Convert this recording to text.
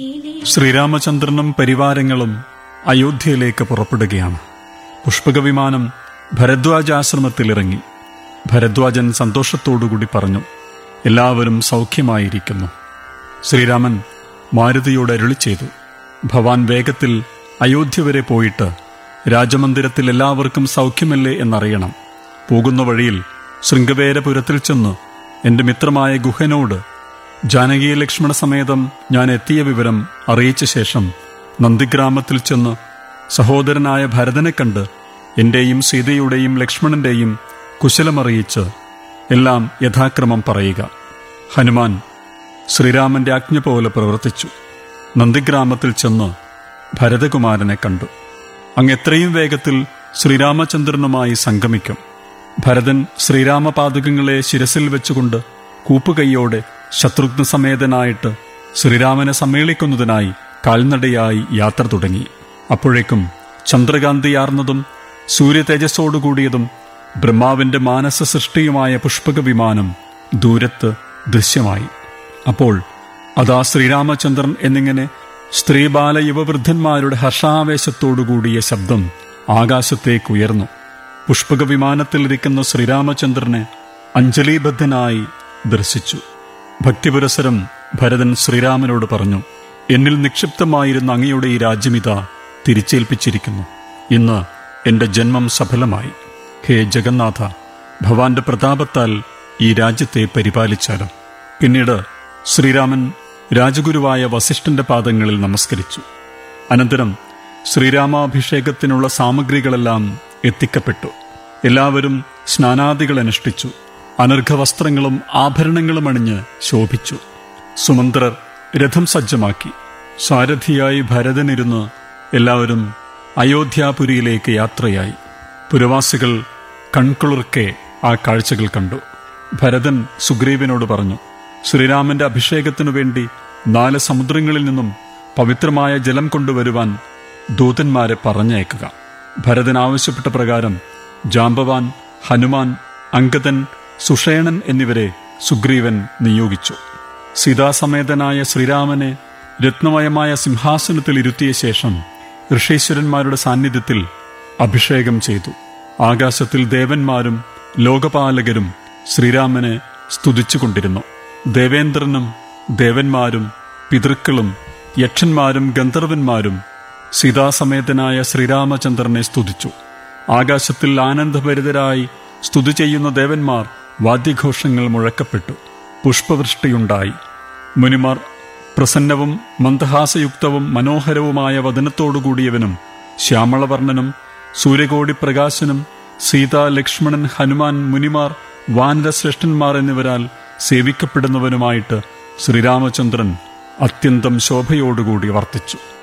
ശ്രീരാമചന്ദ്രനും പരിവാരങ്ങളും അയോധ്യയിലേക്ക് പുറപ്പെടുകയാണ് പുഷ്പക വിമാനം ഭരദ്വാജാശ്രമത്തിലിറങ്ങി ഭരദ്വാജൻ സന്തോഷത്തോടുകൂടി പറഞ്ഞു എല്ലാവരും സൗഖ്യമായിരിക്കുന്നു ശ്രീരാമൻ മാരുതിയോട് അരുളി ചെയ്തു ഭവാൻ വേഗത്തിൽ അയോധ്യ വരെ പോയിട്ട് രാജമന്ദിരത്തിൽ എല്ലാവർക്കും സൗഖ്യമല്ലേ എന്നറിയണം പോകുന്ന വഴിയിൽ ശൃംഗവേരപുരത്തിൽ ചെന്ന് എന്റെ മിത്രമായ ഗുഹനോട് ജാനകി ലക്ഷ്മണ സമേതം ഞാൻ എത്തിയ വിവരം അറിയിച്ച ശേഷം നന്ദിഗ്രാമത്തിൽ ചെന്ന് സഹോദരനായ ഭരതനെ കണ്ട് എന്റെയും സീതയുടെയും ലക്ഷ്മണന്റെയും കുശലമറിയിച്ച് എല്ലാം യഥാക്രമം പറയുക ഹനുമാൻ ശ്രീരാമന്റെ ആജ്ഞ പോലെ പ്രവർത്തിച്ചു നന്ദിഗ്രാമത്തിൽ ചെന്ന് ഭരതകുമാരനെ കണ്ടു അങ്ങ് എത്രയും വേഗത്തിൽ ശ്രീരാമചന്ദ്രനുമായി സംഗമിക്കും ഭരതൻ ശ്രീരാമപാദുകങ്ങളെ ശിരസിൽ വെച്ചുകൊണ്ട് കൂപ്പുകൈയോടെ ശത്രുഘ്ന സമേതനായിട്ട് ശ്രീരാമനെ സമ്മേളിക്കുന്നതിനായി കാൽനടയായി യാത്ര തുടങ്ങി അപ്പോഴേക്കും ചന്ദ്രകാന്തിയാർന്നതും സൂര്യതേജസ്സോടുകൂടിയതും ബ്രഹ്മാവിന്റെ മാനസ സൃഷ്ടിയുമായ പുഷ്പക വിമാനം ദൂരത്ത് ദൃശ്യമായി അപ്പോൾ അതാ ശ്രീരാമചന്ദ്രൻ എന്നിങ്ങനെ സ്ത്രീബാല യുവവൃദ്ധന്മാരുടെ ഹർഷാവേശത്തോടുകൂടിയ ശബ്ദം ആകാശത്തേക്ക് ഉയർന്നു പുഷ്പക വിമാനത്തിലിരിക്കുന്ന ശ്രീരാമചന്ദ്രനെ അഞ്ജലീബദ്ധനായി ദർശിച്ചു ഭക്തിപുരസരം ഭരതൻ ശ്രീരാമനോട് പറഞ്ഞു എന്നിൽ നിക്ഷിപ്തമായിരുന്ന അങ്ങയുടെ ഈ രാജ്യമിത തിരിച്ചേൽപ്പിച്ചിരിക്കുന്നു ഇന്ന് എന്റെ ജന്മം സഫലമായി ഹേ ജഗന്നാഥ ഭവാന്റെ പ്രതാപത്താൽ ഈ രാജ്യത്തെ പരിപാലിച്ചാലും പിന്നീട് ശ്രീരാമൻ രാജഗുരുവായ വസിഷ്ഠന്റെ പാദങ്ങളിൽ നമസ്കരിച്ചു അനന്തരം ശ്രീരാമാഭിഷേകത്തിനുള്ള സാമഗ്രികളെല്ലാം എത്തിക്കപ്പെട്ടു എല്ലാവരും സ്നാനാദികൾ അനുഷ്ഠിച്ചു അനർഘവസ്ത്രങ്ങളും ആഭരണങ്ങളും അണിഞ്ഞ് ശോഭിച്ചു സുമന്ത്രർ രഥം സജ്ജമാക്കി സാരഥിയായി ഭരതനിരുന്ന് എല്ലാവരും അയോധ്യാപുരിയിലേക്ക് യാത്രയായി പുരവാസികൾ കൺകുളിർക്കെ ആ കാഴ്ചകൾ കണ്ടു ഭരതൻ സുഗ്രീവനോട് പറഞ്ഞു ശ്രീരാമന്റെ അഭിഷേകത്തിനു വേണ്ടി നാല് സമുദ്രങ്ങളിൽ നിന്നും പവിത്രമായ ജലം കൊണ്ടുവരുവാൻ ദൂതന്മാരെ പറഞ്ഞയക്കുക ഭരതൻ ആവശ്യപ്പെട്ട പ്രകാരം ജാമ്പവാൻ ഹനുമാൻ അങ്കദൻ സുഷേണൻ എന്നിവരെ സുഗ്രീവൻ നിയോഗിച്ചു സീതാസമേതനായ ശ്രീരാമനെ രത്നമയമായ സിംഹാസനത്തിൽ ഇരുത്തിയ ശേഷം ഋഷീശ്വരന്മാരുടെ സാന്നിധ്യത്തിൽ അഭിഷേകം ചെയ്തു ആകാശത്തിൽ ദേവന്മാരും ലോകപാലകരും ശ്രീരാമനെ സ്തുതിച്ചുകൊണ്ടിരുന്നു ദേവേന്ദ്രനും ദേവന്മാരും പിതൃക്കളും യക്ഷന്മാരും ഗന്ധർവന്മാരും സീതാസമേതനായ ശ്രീരാമചന്ദ്രനെ സ്തുതിച്ചു ആകാശത്തിൽ ആനന്ദഭരിതരായി സ്തുതി ചെയ്യുന്ന ദേവന്മാർ വാദ്യഘോഷങ്ങൾ മുഴക്കപ്പെട്ടു പുഷ്പവൃഷ്ടിയുണ്ടായി മുനിമാർ പ്രസന്നവും മന്ദഹാസയുക്തവും മനോഹരവുമായ വദനത്തോടുകൂടിയവനും ശ്യാമളവർണ്ണനും സൂര്യകോടി പ്രകാശനും സീത ലക്ഷ്മണൻ ഹനുമാൻ മുനിമാർ വാനരശ്രേഷ്ഠന്മാർ എന്നിവരാൽ സേവിക്കപ്പെടുന്നവനുമായിട്ട് ശ്രീരാമചന്ദ്രൻ അത്യന്തം ശോഭയോടുകൂടി വർത്തിച്ചു